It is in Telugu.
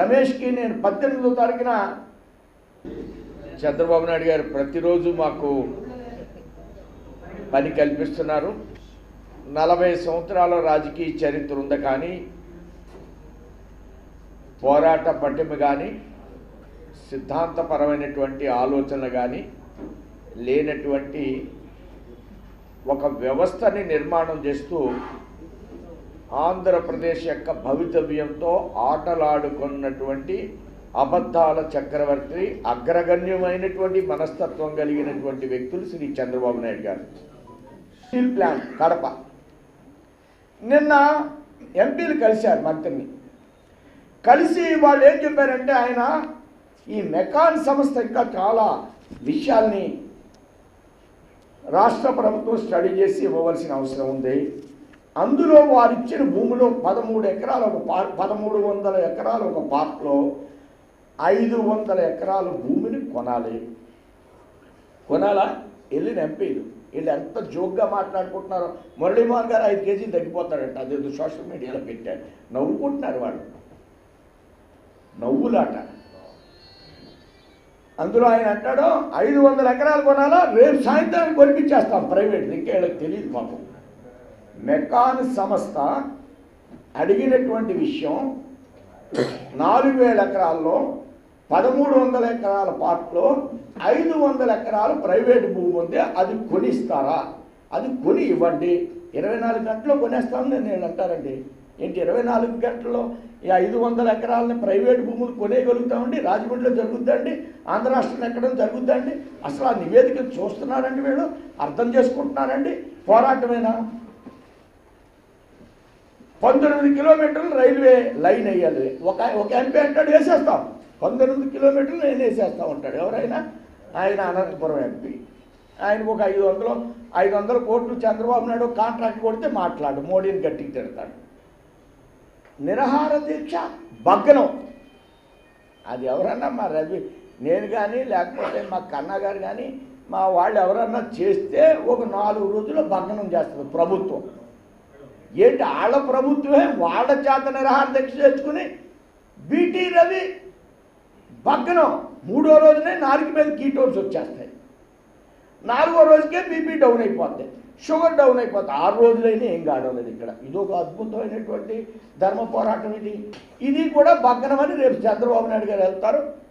రమేష్కి నేను పద్దెనిమిదో తారీఖున చంద్రబాబు నాయుడు గారు ప్రతిరోజు మాకు పని కల్పిస్తున్నారు నలభై సంవత్సరాల రాజకీయ చరిత్ర ఉంది కానీ పోరాట పటిమ కానీ సిద్ధాంతపరమైనటువంటి ఆలోచనలు కానీ లేనటువంటి ఒక వ్యవస్థని నిర్మాణం చేస్తూ ఆంధ్రప్రదేశ్ యొక్క భవితవ్యంతో ఆటలాడుకున్నటువంటి అబద్ధాల చక్రవర్తి అగ్రగణ్యమైనటువంటి మనస్తత్వం కలిగినటువంటి వ్యక్తులు శ్రీ చంద్రబాబు నాయుడు గారు స్టీల్ ప్లాంట్ కడప నిన్న ఎంపీలు కలిశారు మంత్రిని కలిసి వాళ్ళు ఏం చెప్పారంటే ఆయన ఈ మెకాన్ సంస్థ ఇంకా చాలా విషయాల్ని రాష్ట్ర ప్రభుత్వం స్టడీ చేసి ఇవ్వవలసిన అవసరం ఉంది అందులో వారు ఇచ్చిన భూమిలో పదమూడు ఎకరాల ఒక పార్క్ పదమూడు వందల ఎకరాల ఒక పార్క్లో ఐదు వందల ఎకరాల భూమిని కొనాలి కొనాలా వెళ్ళిన ఎంపీలు వీళ్ళు ఎంత జోక్గా మాట్లాడుకుంటున్నారో మురళీమోహన్ గారు ఐదు కేజీలు తగ్గిపోతాడంట అదేదో సోషల్ మీడియాలో పెట్టాడు నవ్వుకుంటున్నారు వాళ్ళు నవ్వులాట అందులో ఆయన అంటాడు ఐదు వందల ఎకరాలు కొనాలా రేపు సాయంత్రానికి కొనిపించేస్తాం ప్రైవేట్ ఇంకా వీళ్ళకి తెలియదు పాపం మెకాన్ సంస్థ అడిగినటువంటి విషయం నాలుగు వేల ఎకరాల్లో పదమూడు వందల ఎకరాల పార్క్లో ఐదు వందల ఎకరాలు ప్రైవేట్ భూమి ఉంది అది కొనిస్తారా అది కొని ఇవ్వండి ఇరవై నాలుగు గంటల్లో కొనేస్తామని నేను అంటారండి ఏంటి ఇరవై నాలుగు గంటల్లో ఈ ఐదు వందల ఎకరాలని ప్రైవేట్ భూములు కొనేయగలుగుతామండి రాజమండ్రిలో జరుగుద్దండి ఆంధ్ర రాష్ట్రంలో ఎక్కడ జరుగుద్దండి అసలు ఆ నివేదిక చూస్తున్నారండి వీళ్ళు అర్థం చేసుకుంటున్నారండి పోరాటమేనా పంతొమ్మిది కిలోమీటర్లు రైల్వే లైన్ వేయాలి ఒక ఒక ఎంపీ అంటాడు వేసేస్తాం పంతొమ్మిది కిలోమీటర్లు నేను వేసేస్తా ఉంటాడు ఎవరైనా ఆయన అనంతపురం ఎంపీ ఆయనకు ఒక ఐదు వందలు ఐదు వందల కోట్లు చంద్రబాబు నాయుడు కాంట్రాక్ట్ కొడితే మాట్లాడు మోడీని గట్టికి తిడతాడు నిరహార దీక్ష భగ్నం అది ఎవరన్నా మా రవి నేను కానీ లేకపోతే మా కన్నా గారు కానీ మా వాళ్ళు ఎవరన్నా చేస్తే ఒక నాలుగు రోజుల్లో భగ్నం చేస్తుంది ప్రభుత్వం ఏంటి వాళ్ళ ప్రభుత్వమే వాళ్ళ చేత నిరహార దీక్ష తెచ్చుకుని బీటీ రవి భగ్నం మూడో రోజునే నాలుగు మీద కీటోన్స్ వచ్చేస్తాయి నాలుగో రోజుకే బీపీ డౌన్ అయిపోద్ది షుగర్ డౌన్ అయిపోద్ది ఆరు రోజులైనా ఏం కావలేదు ఇక్కడ ఇది ఒక అద్భుతమైనటువంటి ధర్మ పోరాటం ఇది ఇది కూడా భగ్నం అని రేపు చంద్రబాబు నాయుడు గారు వెళ్తారు